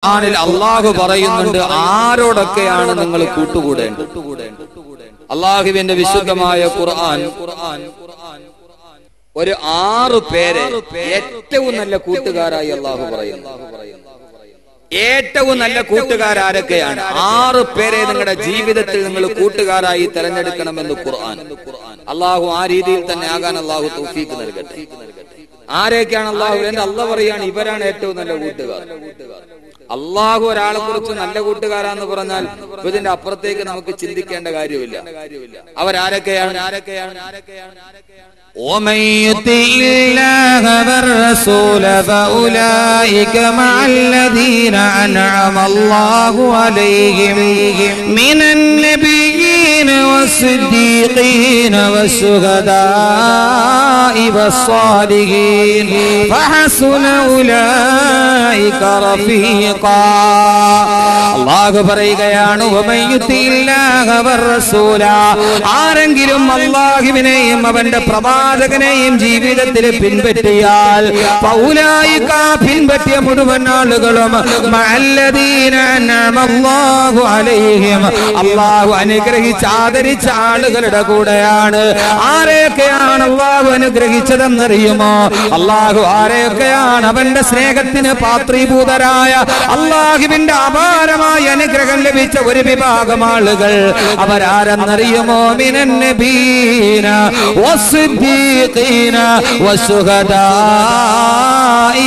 ഖുർആനിൽ അള്ളാഹു പറയുന്നുണ്ട് ആരോടൊക്കെയാണ് നിങ്ങൾ കൂട്ടുകൂടേണ്ടത് അള്ളാഹുവിന്റെ വിശുദ്ധമായ ഖുർആൻ ഒരു ആറ് പേരെ ഏറ്റവും നല്ല കൂട്ടുകാരായി അള്ളാഹു പറയുന്നു ഏറ്റവും നല്ല കൂട്ടുകാരാരൊക്കെയാണ് ആറ് പേരെ നിങ്ങളുടെ ജീവിതത്തിൽ നിങ്ങൾ കൂട്ടുകാരായി തെരഞ്ഞെടുക്കണമെന്ന് ഖുർആൻ അള്ളാഹു ആ രീതിയിൽ തന്നെ ആകാൻ അള്ളാഹു തൗഫീക്ക് നൽകട്ടെ ആരെയൊക്കെയാണ് അള്ളാഹു എന്റെ അള്ള പറയാണ് ഇവരാണ് ഏറ്റവും നല്ല കൂട്ടുകാർ അള്ളാഹു ഒരാളെ കുറിച്ച് നല്ല കൂട്ടുകാരാന്ന് പറഞ്ഞാൽ ഇപ്പൊ ഇതിന്റെ അപ്പുറത്തേക്ക് നമുക്ക് ചിന്തിക്കേണ്ട കാര്യമില്ല അവരാരൊക്കെയാണ് ആരൊക്കെയാണ് ആരൊക്കെയാണ് ومن يطع الله والرسول فأولئك مع الذين أنعم الله عليهم من النبيين والصديقين والشهداء والصالحين فحسن أولئك رفيقا അള്ളാഹു പറയുകയാണ് "വമൻ യുതിഇല്ലാഹ വറസൂല." ആരെങ്കിലും അള്ളാഹുവിനെയും അവന്റെ പ്രവാചകനെയും ജീവിതത്തിൽ പിൻപറ്റിയാൽ ഫൗലായിക പിൻപറ്റിയ മുഴുവൻ ആളുകളും മഅല്ലദീന അൻഅമല്ലാഹു അലൈഹിം അള്ളാഹു അനുഗ്രഹിച്ച് ആദരിച്ച ആളുകളുടെ കൂടെയാണ് ആരെയൊക്കെയാണ് അള്ളാഹു അനുഗ്രഹിച്ചതെന്നറിയുമോ അള്ളാഹു ആരെയൊക്കെയാണ് അവന്റെ സ്നേഹത്തിന് പാത്രീഭൂതരായ അള്ളാഹുവിന്റെ അപാരമായ അനുഗ്രഹം ലഭിച്ച ഒരു വിഭാഗം ആളുകൾ അവരാരെന്നറിയുമോ മിനൻ നബീന വസ്ദിഖീന വശുഹദാഇ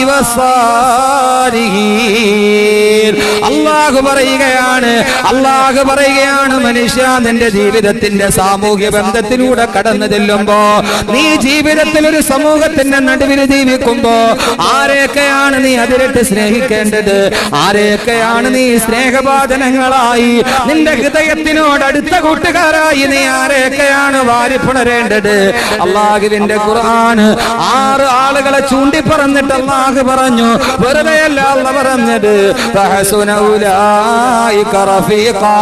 വസ്സാലിഹീൻ അള്ളാഹു പറയുകയാണ് അള്ളാഹു പറയുകയാണ് മനുഷ്യ നിന്റെ ജീവിതത്തിന്റെ സാമൂഹ്യ ബന്ധത്തിലൂടെ കടന്നു ചെല്ലുമ്പോ നീ ജീവിതത്തിൽ ഒരു സമൂഹത്തിന്റെ നടുവിൽ ജീവിക്കുമ്പോ ആരെയൊക്കെയാണ് നീ അതിരിട്ട് സ്നേഹിക്കേണ്ടത് ആരെയൊക്കെയാണ് നീ സ്നേഹഭാചനങ്ങളായി നിന്റെ ഹൃദയത്തിനോട് അടുത്ത കൂട്ടുകാരായി നീ ആരെയൊക്കെയാണ് വാരിപ്പുണരേണ്ടത് അള്ളാഹുവിന്റെ ഖുർആൻ ആറ് ആളുകളെ ചൂണ്ടി പറഞ്ഞിട്ട് അള്ളാഹു പറഞ്ഞു വെറുതെ അല്ല അല്ല പറഞ്ഞത് ഫഹസുന ഉലായിക റഫീഖാ.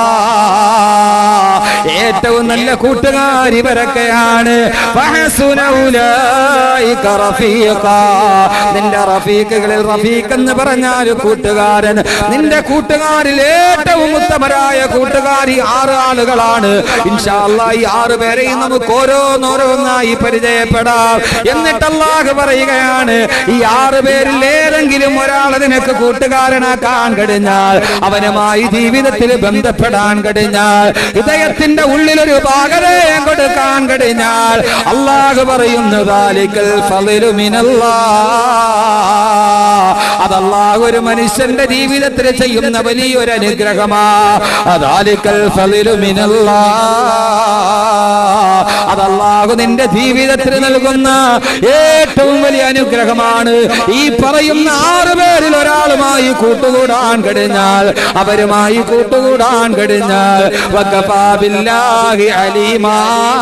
ഏറ്റവും നല്ല കൂട്ടുകാർ ഇവരൊക്കെയാണ് ഫഹസുന ഉലായിക റഫീഖാ. നിന്റെ റഫീഖുകളിൽ റഫീഖ് എന്ന് പറഞ്ഞാൽ കൂട്ടുകാരൻ നിന്റെ കൂട്ടുകാരിൽ ഏറ്റവും ഉത്തമരായ കൂട്ടുകാരി ആറ് ആളുകളാണ് ഇൻഷാ അല്ലാ ഈ ആറ് പേരെയും നമുക്ക് ഓരോന്നോരോന്നായി പരിചയപ്പെടാം എന്നിട്ട് അല്ലാഹ് പറയുകയാണ് ഈ ആറ് പേരിൽ ഏതെങ്കിലും ഒരാളെ നിനക്ക് കൂട്ടുകാരനാക്കാൻ കഴിഞ്ഞാൽ അവനുമായി ജീവിതത്തിൽ ബന്ധപ്പെടാൻ കഴിഞ്ഞാൽ ഹൃദയത്തിന്റെ ഉള്ളിലൊരു പാകതയെ കൊടുക്കാൻ കഴിഞ്ഞാൽ അള്ളാഹ് പറയുന്നു "ദാലിക്കൽ ഫളിലു മിനല്ലാഹ്." അത് അള്ളാഹു ഒരു മനുഷ്യന്റെ ജീവിതത്തിൽ ചെയ്യുന്ന വലിയൊരു അനുഗ്രഹമാ അതാലിക്കൽ ഫളിലു മിനല്ലാഹ്. അത് അള്ളാഹു നിന്റെ ജീവിതത്തിൽ നൽകുന്ന ഏറ്റവും വലിയ അനുഗ്രഹമാണ് ഈ പറയുന്ന ആറ് പേരിൽ ഒരാളുമായി കൂട്ടുകൂടാൻ കഴിഞ്ഞാൽ അവരുമായി കൂട്ടുകൂടാൻ കഴിഞ്ഞാൽ വക്കഫാ ബില്ലാഹി അലീമാ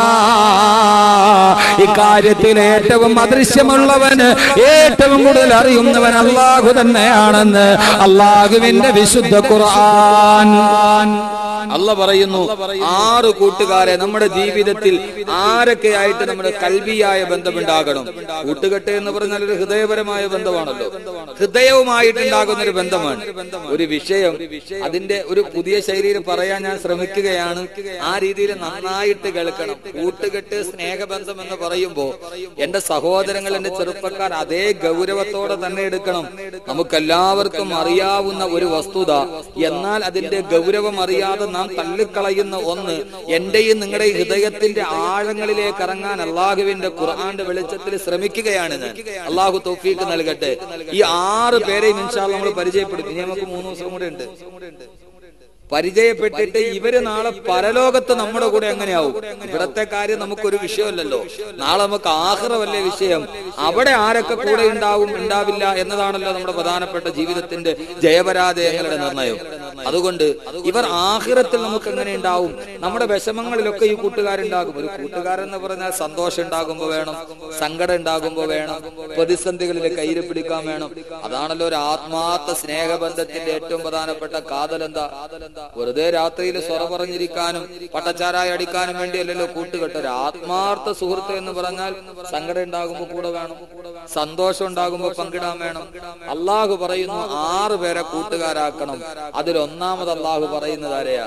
ഇക്കാര്യത്തിൽ ഏറ്റവും അദൃശ്യമുള്ളവന് ഏറ്റവും കൂടുതൽ അറിയുന്നവൻ അള്ളാഹു തന്നെയാണെന്ന് അള്ളാഹുവിന്റെ വിശുദ്ധ ഖുർആൻ അല്ല പറയുന്നു ആറ് കൂട്ടുകാരെ നമ്മുടെ ജീവിതത്തിൽ ആരൊക്കെയായിട്ട് നമ്മുടെ കൽവിയായ ബന്ധമുണ്ടാകണം കൂട്ടുകെട്ട് എന്ന് പറഞ്ഞാൽ ഒരു ഹൃദയപരമായ ബന്ധമാണല്ലോ ഹൃദയവുമായിട്ടുണ്ടാകുന്ന ഒരു ബന്ധമാണ് ഒരു വിഷയം അതിന്റെ ഒരു പുതിയ ശൈലിയിൽ പറയാൻ ഞാൻ ശ്രമിക്കുകയാണ് ആ രീതിയിൽ നന്നായിട്ട് കേൾക്കണം കൂട്ടുകെട്ട് സ്നേഹബന്ധം എന്ന് പറയുമ്പോ എന്റെ സഹോദരങ്ങൾ എന്റെ ചെറുപ്പക്കാർ അതേ ഗൗരവത്തോടെ തന്നെ എടുക്കണം നമുക്കെല്ലാവർക്കും അറിയാവുന്ന ഒരു വസ്തുത എന്നാൽ അതിന്റെ ഗൗരവം അറിയാതെ നാം തള്ളിക്കളയുന്ന ഒന്ന് എന്റെയും നിങ്ങളുടെയും ഹൃദയത്തിന്റെ ആഴങ്ങളിലേക്ക് ഇറങ്ങാൻ അള്ളാഹുവിന്റെ ഖുർആന്റെ വെളിച്ചത്തിൽ ശ്രമിക്കുകയാണ് ഞാൻ അള്ളാഹു തൗഫീക്ക് നൽകട്ടെ ഈ ആറ് പേരെയും ഇൻഷാ നമ്മൾ പരിചയപ്പെടുത്തി ഇനി നമുക്ക് മൂന്ന് ദിവസം കൂടെ ഉണ്ട് പരിചയപ്പെട്ടിട്ട് ഇവര് നാളെ പരലോകത്ത് നമ്മുടെ കൂടെ എങ്ങനെയാവും ഇവിടത്തെ കാര്യം നമുക്കൊരു വിഷയമല്ലല്ലോ നാളെ നമുക്ക് ആഹ്റവല്ലേ വിഷയം അവിടെ ആരൊക്കെ കൂടെ ഉണ്ടാവും ഉണ്ടാവില്ല എന്നതാണല്ലോ നമ്മുടെ പ്രധാനപ്പെട്ട ജീവിതത്തിന്റെ ജയപരാജയങ്ങളുടെ നിർണയം അതുകൊണ്ട് ഇവർ ആഹിറത്തിൽ നമുക്ക് എങ്ങനെ ഉണ്ടാവും നമ്മുടെ വിഷമങ്ങളിലൊക്കെ ഈ കൂട്ടുകാരുണ്ടാകും ഒരു കൂട്ടുകാരൻ എന്ന് പറഞ്ഞാൽ സന്തോഷം ഉണ്ടാകുമ്പോ വേണം സങ്കടം ഉണ്ടാകുമ്പോ വേണം പ്രതിസന്ധികളിൽ കയ്യിൽ പിടിക്കാൻ വേണം അതാണല്ലോ ഒരു ആത്മാർത്ഥ സ്നേഹബന്ധത്തിന്റെ ഏറ്റവും പ്രധാനപ്പെട്ട കാതലെന്താ വെറുതെ രാത്രിയിൽ സ്വറ പറഞ്ഞിരിക്കാനും പട്ടച്ചാരായി അടിക്കാനും വേണ്ടിയല്ലല്ലോ കൂട്ടുകെട്ട് ഒരു ആത്മാർത്ഥ സുഹൃത്ത് എന്ന് പറഞ്ഞാൽ സങ്കടം ഉണ്ടാകുമ്പോ കൂടെ വേണം സന്തോഷം ഉണ്ടാകുമ്പോ പങ്കിടാൻ വേണം അള്ളാഹു പറയുന്നു ആറ് പേരെ കൂട്ടുകാരാക്കണം അതിൽ ഒന്നാമത് അള്ളാഹു പറയുന്നത് ആരെയാ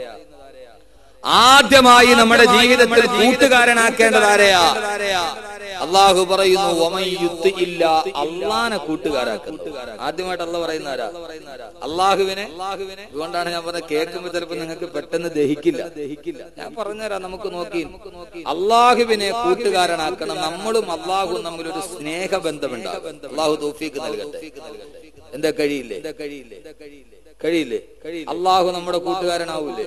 ആദ്യമായി നമ്മുടെ ജീവിതത്തിൽ കൂട്ടുകാരനാക്കേണ്ടത് ആരെയാ അള്ളാഹു പറയുന്നു "വമൻ യുത്തിഇല്ല", അള്ളാനെ കൂട്ടുകാരാക്കുന്നു ആദ്യമായിട്ട് അള്ള പറയുന്ന ആരാ അള്ളാഹുവിനെ അതുകൊണ്ടാണ് ഞാൻ പറഞ്ഞത് കേൾക്കുമ്പോൾ ചിലപ്പോൾ നിങ്ങൾക്ക് പെട്ടെന്ന് ദഹിക്കില്ല ദഹിക്കില്ല ഞാൻ പറഞ്ഞുതരാം നമുക്ക് നോക്കി അള്ളാഹുവിനെ കൂട്ടുകാരനാക്കണം നമ്മളും അള്ളാഹുവും തമ്മിൽ ഒരു സ്നേഹബന്ധമുണ്ടാകും അള്ളാഹു തോഫീക്ക് നൽകട്ടെ എന്താ കഴിയില്ലേ കഴിയില്ലേ അള്ളാഹു നമ്മുടെ കൂട്ടുകാരനാവൂലേ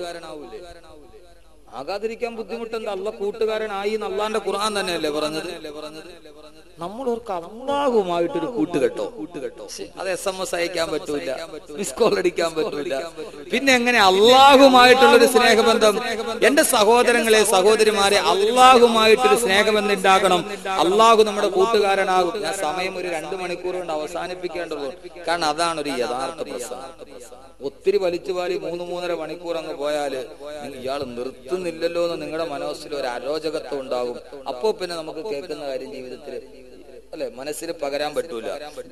ആകാതിരിക്കാൻ ബുദ്ധിമുട്ടെന്താ അല്ല കൂട്ടുകാരനായി എന്ന് അള്ളാന്റെ ഖുർആൻ തന്നെയല്ലേ പറഞ്ഞത് നമ്മൾ ഓർക്ക് അള്ളാഹുമായിട്ടൊരു കൂട്ടുകെട്ടോ കൂട്ടുകെട്ടോ അത് എസ് എം എസ് അയക്കാൻ പറ്റൂല മിസ് കോൾ അടിക്കാൻ പറ്റൂല പിന്നെ എങ്ങനെ അള്ളാഹുമായിട്ടുള്ളൊരു സ്നേഹബന്ധം എന്റെ സഹോദരങ്ങളെ സഹോദരിമാരെ അള്ളാഹുമായിട്ടൊരു സ്നേഹബന്ധം ഉണ്ടാകണം അള്ളാഹു നമ്മുടെ കൂട്ടുകാരനാകും ഞാൻ സമയം ഒരു രണ്ടു മണിക്കൂർ കൊണ്ട് അവസാനിപ്പിക്കേണ്ടതുള്ളൂ കാരണം അതാണ് ഒരു യഥാർത്ഥ പ്രശ്നം ഒത്തിരി വലിച്ചു വാരി മൂന്ന് മൂന്നര മണിക്കൂർ അങ്ങ് പോയാല് ഇയാൾ നിർത്തുന്നില്ലല്ലോ എന്ന് നിങ്ങളുടെ മനസ്സിൽ ഒരു അരോചകത്വം ഉണ്ടാകും അപ്പോ പിന്നെ നമുക്ക് കേൾക്കുന്ന കാര്യം ജീവിതത്തിൽ അല്ലെ മനസ്സിൽ പകരാൻ പറ്റൂല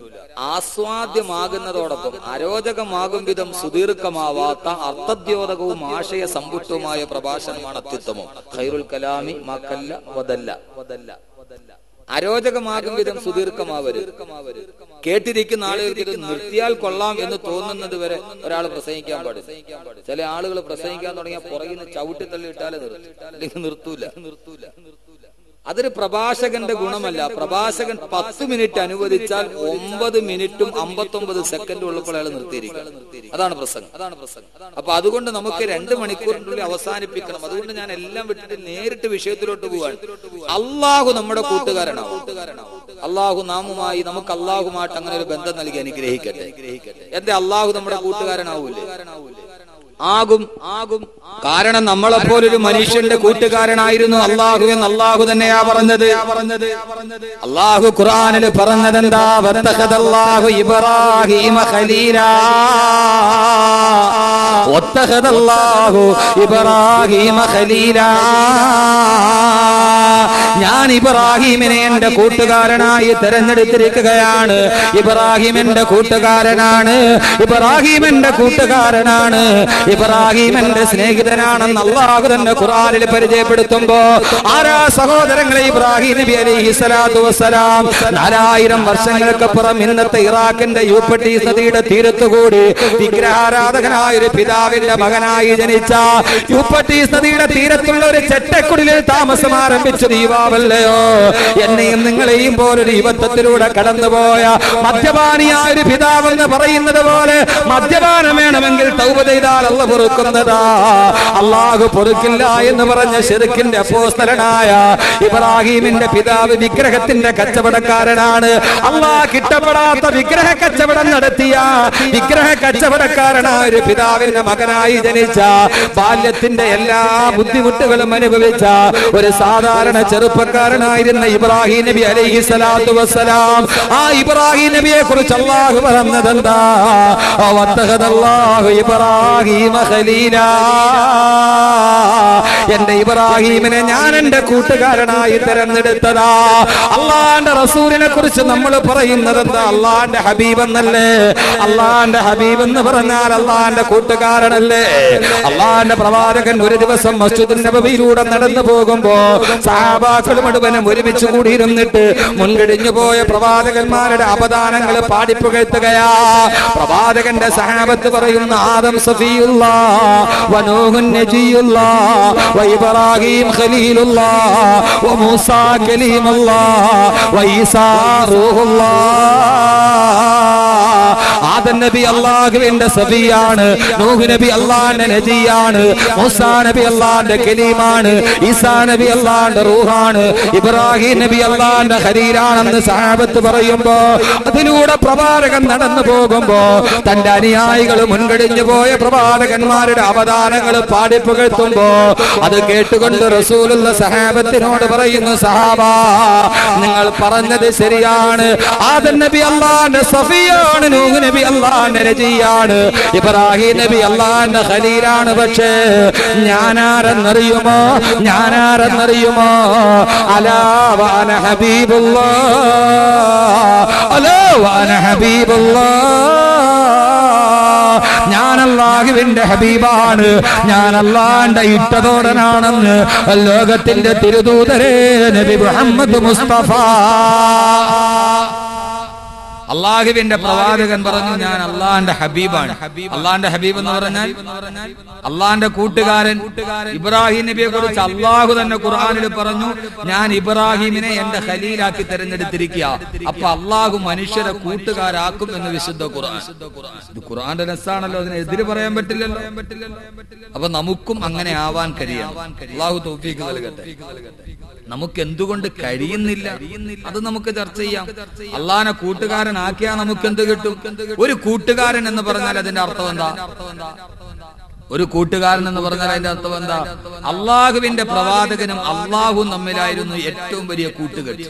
ആസ്വാദ്യമാകുന്നതോടൊപ്പം അരോചകമാകും വിധം സുദീർഘമാവാത്ത അർത്ഥദ്യോതകവും ആശയ സമ്പുഷ്ടവുമായ പ്രഭാഷണമാണ് അത്യുത്തമം ഖൈറുൽ കലാമി മക്കല്ല വദല്ല വദല്ല അരോചകമാകും വിധം സുദീർഘമാവരുത് കേട്ടിരിക്കുന്ന ആളുകൾക്ക് ഇത് നിർത്തിയാൽ കൊള്ളാം എന്ന് തോന്നുന്നത് വരെ ഒരാൾ പ്രസംഗിക്കാൻ പാടില്ല ചില ആളുകൾ പ്രസംഗിക്കാൻ തുടങ്ങിയ പുറകിൽ നിന്ന് ചവിട്ടി തള്ളി ഇട്ടാലേ നിർത്തും അല്ലെങ്കിൽ നിർത്തൂല നിർത്തൂല അതൊരു പ്രഭാഷകന്റെ ഗുണമല്ല പ്രഭാഷകൻ പത്ത് മിനിറ്റ് അനുവദിച്ചാൽ ഒമ്പത് മിനിറ്റും അമ്പത്തൊമ്പത് സെക്കൻഡും ഉള്ളപ്പോൾ അയാൾ നിർത്തിയിരിക്കും അതാണ് പ്രസംഗം അതാണ് പ്രസംഗം അപ്പൊ അതുകൊണ്ട് നമുക്ക് രണ്ട് മണിക്കൂറിനുള്ളിൽ അവസാനിപ്പിക്കണം അതുകൊണ്ട് ഞാൻ എല്ലാം വിട്ടിട്ട് നേരിട്ട് വിഷയത്തിലോട്ട് പോവാൻ അള്ളാഹു നമ്മുടെ കൂട്ടുകാരനാവും അള്ളാഹു നാമുമായി നമുക്ക് അള്ളാഹുമായിട്ട് അങ്ങനെ ഒരു ബന്ധം നൽകി അനുഗ്രഹിക്കട്ടെ എന്റെ അള്ളാഹു നമ്മുടെ കൂട്ടുകാരനാവൂലേ ആകും ആകും കാരണം നമ്മളെപ്പോലൊരു മനുഷ്യന്റെ കൂട്ടുകാരനായിരുന്നു അള്ളാഹു എന്ന് അള്ളാഹു തന്നെയാ പറഞ്ഞത് അള്ളാഹു ഖുറാനിൽ പറഞ്ഞതെന്താ വത്തഖദല്ലാഹു ഇബ്രാഹീമ ഖലീലാ വത്തഖദല്ലാഹു ഇബ്രാഹീമ ഖലീലാ ഞാൻ ഇബ്രാഹിമിനെ എന്റെ കൂട്ടുകാരനായി തെരഞ്ഞെടുത്തിരിക്കുകയാണ് ഇബ്രാഹിം എന്റെ കൂട്ടുകാരനാണ് ഇബ്രാഹിം എന്റെ കൂട്ടുകാരനാണ് ഇബ്രാഹിം എന്റെ സ്നേഹിതനാണെന്ന് അള്ളാഹു തന്നെ ഖുറാനിൽ പരിചയപ്പെടുത്തുമ്പോ ആരാ സഹോദരങ്ങളെ ഇബ്രാഹിം നബി അലൈഹി സ്വലാത്തു വസ്സലാം നാലായിരം വർഷങ്ങൾക്കപ്പുറം ഇന്നത്തെ ഇറാഖിന്റെ യൂപ്പട്ടീസ് നദിയുടെ തീരത്തുകൂടി വിഗ്രഹാരാധകനായ ഒരു പിതാവിന്റെ മകനായി ജനിച്ച യൂപ്പട്ടീസ് നദിയുടെ തീരത്തുള്ള ഒരു ചെട്ടക്കുടിലിൽ താമസം ആരംഭിച്ചത് യുവാവല്ലയോ എന്നെയും നിങ്ങളെയും പോലൊരു യുവത്വത്തിലൂടെ കടന്നുപോയ മദ്യപാനിയായ ഒരു പിതാവെന്ന് പറയുന്നത് പോലെ മദ്യപാനം വേണമെങ്കിൽ തൗബ ചെയ്താൽ അല്ല പൊറുക്കുന്നതാ അള്ളാഹു പൊറുക്കില്ല എന്ന് പറഞ്ഞ ഷെറുക്കിന്റെ അപ്പോസ്തലനായ ഇബ്രാഹിമിന്റെ പിതാവ് വിഗ്രഹത്തിന്റെ കച്ചവടക്കാരനാണ് അള്ളാഹ് കിട്ടപ്പെടാത്ത വിഗ്രഹ കച്ചവടം നടത്തിയ വിഗ്രഹ കച്ചവടക്കാരനായ ഒരു പിതാവിന്റെ മകനായി ജനിച്ച ബാല്യത്തിന്റെ എല്ലാ ബുദ്ധിമുട്ടുകളും അനുഭവിച്ച ഒരു സാധാരണ ചെറുപ്പക്കാരനായിരുന്ന ഇബ്രാഹിം നബി അലൈഹി സ്വലാത്തു വസ്സലാം ആ ഇബ്രാഹിം നബിയെ കുറിച്ച് അള്ളാഹു പറഞ്ഞതെന്താ വത്തഖദല്ലാഹു ഇബ്രാഹിമ ഖലീലാ എന്റെ ഇബ്രാഹിമിനെ ഞാൻ എന്റെ കൂട്ടുകാരനായി തെരഞ്ഞെടുത്തതാ അള്ളാന്റെ റസൂലിനെ കുറിച്ച് നമ്മൾ പറയുന്നത് എന്താ അള്ളാന്റെ ഹബീബ് എന്നല്ലേ അള്ളാന്റെ ഹബീബ് എന്ന് പറഞ്ഞാൽ അള്ളാന്റെ കൂട്ടുകാരനല്ലേ അള്ളാന്റെ പ്രവാചകൻ ഒരു ദിവസം മസ്ജിദ് നബവിയിലൂടെ നടന്നു പോകുമ്പോ സഹാബാക്കൾ മുഴുവനും ഒരുമിച്ച് കൂടിയിരുന്നിട്ട് മുൻകഴിഞ്ഞു പോയ പ്രവാചകന്മാരുടെ അപദാനങ്ങൾ പാടിപ്പുകഴ്ത്തുകയാ പ്രവാചകന്റെ സഹാബത്ത് പറയുന്ന ആദം സഫിയുള്ള വനൂഹുൻ നജിയുള്ള വൈബറാഹീം ഖലീലുള്ള വമൂസ കലീമുള്ള വൈസാ റൂഹുള്ള ആദ ആദൻ നബി അള്ളാഹുവിന്റെ സബിയാണ് നൂഹ് നബി അള്ളാന്റെ നജിയാണ് മൂസാ നബി അള്ളാന്റെ കലീമാണ് ഈസാ നബി അള്ളാന്റെ റൂഹാണ് ഇബ്രാഹിം നബി അള്ളാന്റെ ഹരീരാണെന്ന് സഹാബത്ത് പറയുമ്പോ അതിലൂടെ പ്രവാചകൻ നടന്നു പോകുമ്പോ തന്റെ അനുയായികൾ മുൻകടിഞ്ഞു പോയ പ്രവാചകന്മാരുടെ അവതാരങ്ങൾ പാടിപ്പുകഴ്ത്തുമ്പോ അത് കേട്ടുകൊണ്ട് റസൂലുള്ള സഹാബത്തിനോട് പറയുന്നു സഹാബ നിങ്ങൾ പറഞ്ഞത് ശരിയാണ് ആദൻ നബി അള്ളാന്റെ സഫിയാണ് നൂഹ് നബി അള്ളാന്റെ രജിയാണ് ഇബ്രാഹിം നബി അള്ളാന്റെ ഖലീലാണ് പക്ഷേ ഞാനാരെന്നറിയുമോ ഞാനാരെന്നറിയുമോ അലാവാന ഹബീബുള്ള അലാവാന ഹബീബുള്ള ഞാൻ അള്ളാഹുവിന്റെ ഹബീബാണ് ഞാൻ അള്ളാന്റെ ഇട്ടതോടനാണെന്ന് ലോകത്തിന്റെ തിരുദൂതരേ നബി മുഹമ്മദ് മുസ്തഫ അള്ളാഹുവിന്റെ പ്രവാചകൻ പറഞ്ഞു ഞാൻ അള്ളാന്റെ ഹബീബാണ് അള്ളാന്റെ ഹബീബ് എന്ന് പറഞ്ഞാൽ അള്ളാന്റെ കൂട്ടുകാരൻ ഇബ്രാഹിം നബിയെ കുറിച്ച് അള്ളാഹു തന്നെ ഖുർആാനിൽ പറഞ്ഞു ഞാൻ ഇബ്രാഹിമിനെ എന്റെ ഖലീലാക്കി തെരഞ്ഞെടുത്തിരിക്കുക അപ്പൊ അള്ളാഹു മനുഷ്യരെ കൂട്ടുകാരാക്കും എന്ന് വിശുദ്ധ ഖുർആൻ ഇത് ഖുർആന്റെ രസാണല്ലോ അതിന് എതിര് പറയാൻ പറ്റില്ലല്ലോ അപ്പൊ നമുക്കും അങ്ങനെ ആവാൻ കഴിയണം അള്ളാഹു തോഫീക്ക് നൽകട്ടെ നമുക്ക് എന്തുകൊണ്ട് കഴിയുന്നില്ല അത് നമുക്ക് ചർച്ച ചെയ്യാം അള്ളാനെ കൂട്ടുകാരനാക്കിയാൽ നമുക്ക് എന്ത് കിട്ടും ഒരു കൂട്ടുകാരൻ എന്ന് പറഞ്ഞാൽ അതിന്റെ അർത്ഥം എന്താ ഒരു കൂട്ടുകാരൻ എന്ന് പറഞ്ഞാൽ അതിന്റെ അർത്ഥം എന്താ അള്ളാഹുവിന്റെ പ്രവാചകനും അള്ളാഹും തമ്മിലായിരുന്നു ഏറ്റവും വലിയ കൂട്ടുകെട്ട്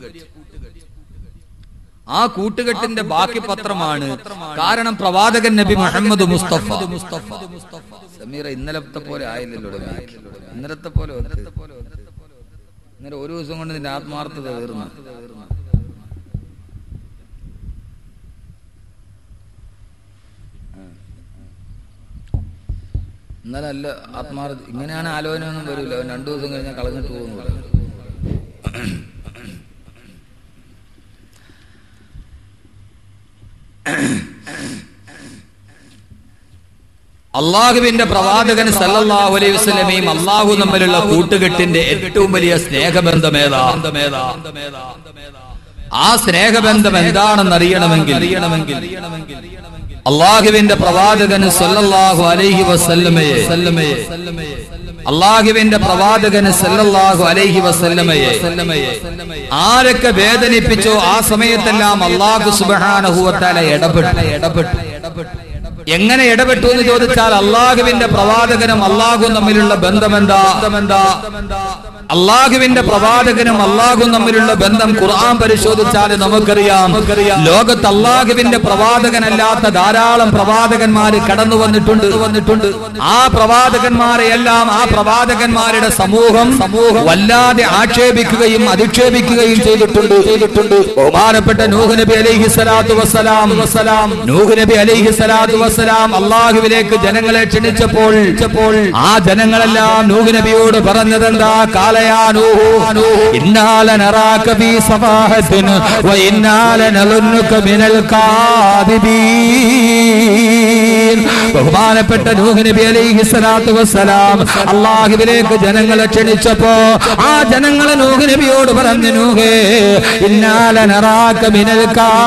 ആ കൂട്ടുകെട്ടിന്റെ ബാക്കി പത്രമാണ് കാരണം പ്രവാചകൻ നബി മുഹമ്മദ് മുസ്തഫ മുസ്തഫ സമീറ ഇന്നലത്തെ പോലെ ആയില്ലല്ലോ ഇന്നലത്തെ പോലെ ഇന്നലെ ഒരു ദിവസം കൊണ്ട് നിന്റെ ആത്മാർത്ഥത തീർന്നു എന്നാലും അല്ല ആത്മാർത്ഥ ഇങ്ങനെയാണ് ആലോചന ഒന്നും വരില്ല അവൻ രണ്ടു ദിവസം കഴിഞ്ഞാൽ കളഞ്ഞിട്ട് പോകുന്നു അള്ളാഹുവിന്റെ പ്രവാചകൻ സല്ലല്ലാഹു അലൈഹി വസല്ലമയും അള്ളാഹു തമ്മിലുള്ള കൂട്ടുകെട്ടിന്റെ ഏറ്റവും വലിയ സ്നേഹബന്ധമേതാ ആ സ്നേഹബന്ധം എന്താണെന്ന് അറിയണമെങ്കിൽ അറിയണമെങ്കിൽ അള്ളാഹുവിന്റെ പ്രവാചകന് സല്ലല്ലാഹു അലൈഹി വസല്ലമയെ സല്ലമയെ അള്ളാഹുവിന്റെ പ്രവാചകന് സല്ലല്ലാഹു അലൈഹി വസല്ലമയെ ആരൊക്കെ വേദനിപ്പിച്ചോ ആ സമയത്തെല്ലാം അള്ളാഹു സുബ്ഹാനഹു വതആല ഇടപെട്ടു ഇടപെട്ടു ഇടപെട്ടു എങ്ങനെ ഇടപെട്ടു എന്ന് ചോദിച്ചാൽ അള്ളാഹുവിന്റെ പ്രവാചകനും അള്ളാഹും തമ്മിലുള്ള ബന്ധമെന്താ ബന്ധമെന്താ അള്ളാഹുവിന്റെ പ്രവാചകനും അള്ളാഹും തമ്മിലുള്ള ബന്ധം ഖുർആൻ പരിശോധിച്ചാൽ നമുക്കറിയാം ലോകത്ത് അള്ളാഹുവിന്റെ പ്രവാചകനല്ലാത്ത ധാരാളം പ്രവാചകന്മാര് കടന്നു വന്നിട്ടുണ്ട് വന്നിട്ടുണ്ട് ആ പ്രവാചകന്മാരെ എല്ലാം ആ പ്രവാചകന്മാരുടെ സമൂഹം സമൂഹം വല്ലാതെ ആക്ഷേപിക്കുകയും അധിക്ഷേപിക്കുകയും ചെയ്തിട്ടുണ്ട് ചെയ്തിട്ടുണ്ട് ബഹുമാനപ്പെട്ട നൂഹ് നബി അലൈഹി സ്വലാത്തു വസ്സലാം വസ്സലാം നൂഹ് നബി അലൈഹി സ്വലാത്തു വസ്സലാം അള്ളാഹുവിലേക്ക് ജനങ്ങളെ ക്ഷണിച്ചപ്പോൾ ക്ഷണിച്ചപ്പോൾ ആ ജനങ്ങളെല്ലാം നൂഹ് നബിയോട് പറഞ്ഞതെന്താ കാലയാ നൂഹു ഇന്നാല നറാക ഫീ സഫാഹത്തിൻ വ ഇന്നാല നലുന്നുക മിനൽ കാദിബീൻ ബഹുമാനപ്പെട്ട നൂഹ് നബി അലൈഹി സ്വലാത്തു വസ്സലാം അള്ളാഹുവിലേക്ക് ജനങ്ങളെ ക്ഷണിച്ചപ്പോ ആ ജനങ്ങളെ നൂഹ് നബിയോട് പറഞ്ഞു നൂഹേ ഇന്നാല നറാക മിനൽ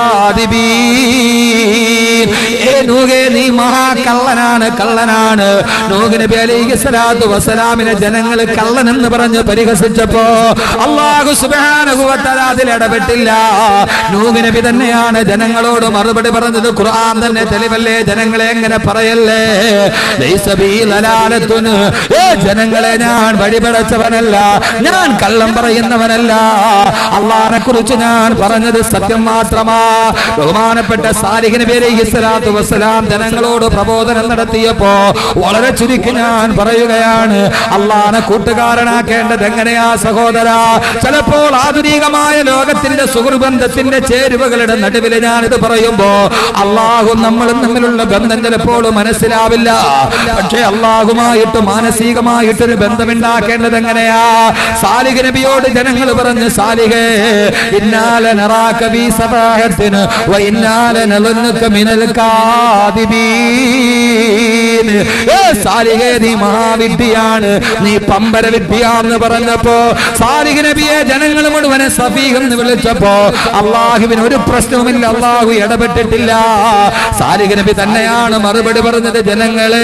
കാദിബീൻ ഏ നൂഹേ നീ മഹാകള്ളനാണ് കള്ളനാണ് നൂഹ് നബി അലൈഹി സ്വലാത്തു വസ്സലാമിനെ ജനങ്ങൾ കള്ളൻ എന്ന് പറഞ്ഞ് പരിഹസിച്ചപ്പോ അള്ളാഹു സുബ്ഹാനഹു വ തആല അതിൽ ഇടപെട്ടില്ല നൂഹ് നബി തന്നെയാണ് ജനങ്ങളോട് മറുപടി പറഞ്ഞത് ഖുർആൻ തന്നെ തെളിവല്ലേ ജനങ്ങളെ എങ്ങനെ പറയല്ലേ ലൈസ ബീ ലലാലത്തുൻ. ഏ ജനങ്ങളെ ഞാൻ വഴിപടച്ചവനല്ല ഞാൻ കള്ളം പറയുന്നവനല്ല അള്ളാഹിനെ കുറിച്ച് ഞാൻ പറഞ്ഞത് സത്യം മാത്രമാ ബഹുമാനപ്പെട്ട സാലിഹ് നബി അലൈഹി സ്വലാത്തു വസ്സലാം ജനങ്ങളോട് പ്രബോധനം നടത്തിയപ്പോ വളരെ ചുരുക്കി ഞാൻ പറയുകയാണ് അള്ളാഹിനെ കൂട്ടുകാരനാക്കേണ്ടത് എങ്ങനെയാ സഹോദര ചിലപ്പോൾ ആധുനികമായ ലോകത്തിന്റെ സുഹൃബന്ധത്തിന്റെ ചേരുവകളുടെ നടുവിൽ ഞാൻ ഇത് പറയുമ്പോ അള്ളാഹു നമ്മളും തമ്മിലുള്ള ബന്ധം ചിലപ്പോൾ മനസ്സിലാവില്ല പക്ഷേ അള്ളാഹുമായിട്ട് മാനസികമായിട്ടൊരു ബന്ധമുണ്ടാക്കേണ്ടത് എങ്ങനെയാ സാലിഹ് നബിയോട് ജനങ്ങൾ പറഞ്ഞു സാലിഹേ ഇന്നാല നറാക ബി സബാഹത്തിന് വ ഇന്നാല നലുന്നുക മിനൽ കാദിബീൻ ഏ സാലിഹേ നീ മഹാവിദ്യയാണ് നീ പമ്പര വിദ്യയാണെന്ന് പറഞ്ഞപ്പോ സാലിഹ് നബിയെ ജനങ്ങൾ മുഴുവനെ സഫീഖ് എന്ന് വിളിച്ചപ്പോ അള്ളാഹുവിന് ഒരു പ്രശ്നവുമില്ല അള്ളാഹു ഇടപെട്ടിട്ടില്ല സാലിഹ് നബി തന്നെയാണ് മറുപടി പറഞ്ഞത് ജനങ്ങളെ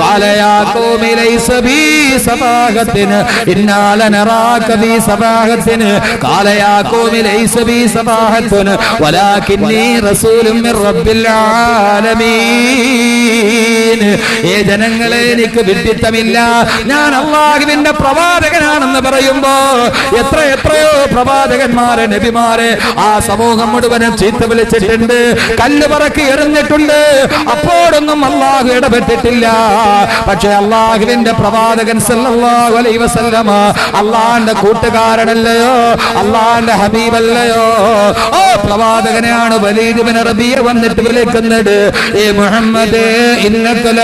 സഭാഗത്തിന് ഇന്നാലനറാക്കബി സഭാഗത്തിന് കാലയാക്കോമിലൈസബി സഭാഹത്തിന് വലാക്കിന്നീ റസൂലും മിർ റബ്ബിൽ ആലമീൻ ഏ ജനങ്ങളെ എനിക്ക് വിഡിത്തമില്ല ഞാൻ അള്ളാഹുവിന്റെ പ്രവാചകനാണെന്ന് പറയുമ്പോ എത്ര എത്രയോ പ്രവാചകന്മാരെ നബിമാരെ ആ സമൂഹം മുഴുവനും ചീത്ത വിളിച്ചിട്ടുണ്ട് കല്ല് പറക്കി എറിഞ്ഞിട്ടുണ്ട് അപ്പോഴൊന്നും അള്ളാഹു ഇടപെട്ടിട്ടില്ല പക്ഷെ അള്ളാഹുവിന്റെ പ്രവാചകൻ സല്ലല്ലാഹു അലൈഹി വസല്ലമ അള്ളാന്റെ കൂട്ടുകാരനല്ലയോ അള്ളാന്റെ ഹബീബല്ലയോ ഓ പ്രവാചകനെയാണ് വലീദ് ബിൻ റബിയ വന്നിട്ട് വിളിക്കുന്നത് ഏ മുഹമ്മദേ ഇന്നക്കല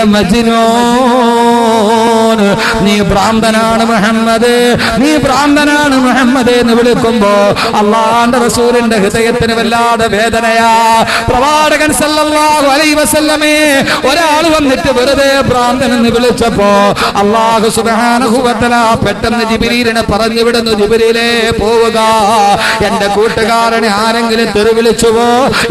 മജ്നൂൻ നീ ഭ്രാന്തനാണ് മുഹമ്മദ് നീ ഭ്രാന്തനാണ് മുഹമ്മദ് എന്ന് വിളിക്കുമ്പോ അള്ളാന്റെ റസൂലിന്റെ ഹൃദയത്തിന് വല്ലാതെ വേദനയാ പ്രവാചകൻ സല്ലല്ലാഹു അലൈഹി വസല്ലമേ ഒരാൾ വന്നിട്ട് വെറുതെ ഭ്രാന്തൻ എന്ന് വിളിച്ചപ്പോ അള്ളാഹു സുബ്ഹാനഹു വ തആല പെട്ടെന്ന് ജിബ്രീലിനെ പറഞ്ഞു വിടുന്നു ജിബ്രീലേ പോവുക എന്റെ കൂട്ടുകാരനെ ആരെങ്കിലും തെറി വിളിച്ചുവോ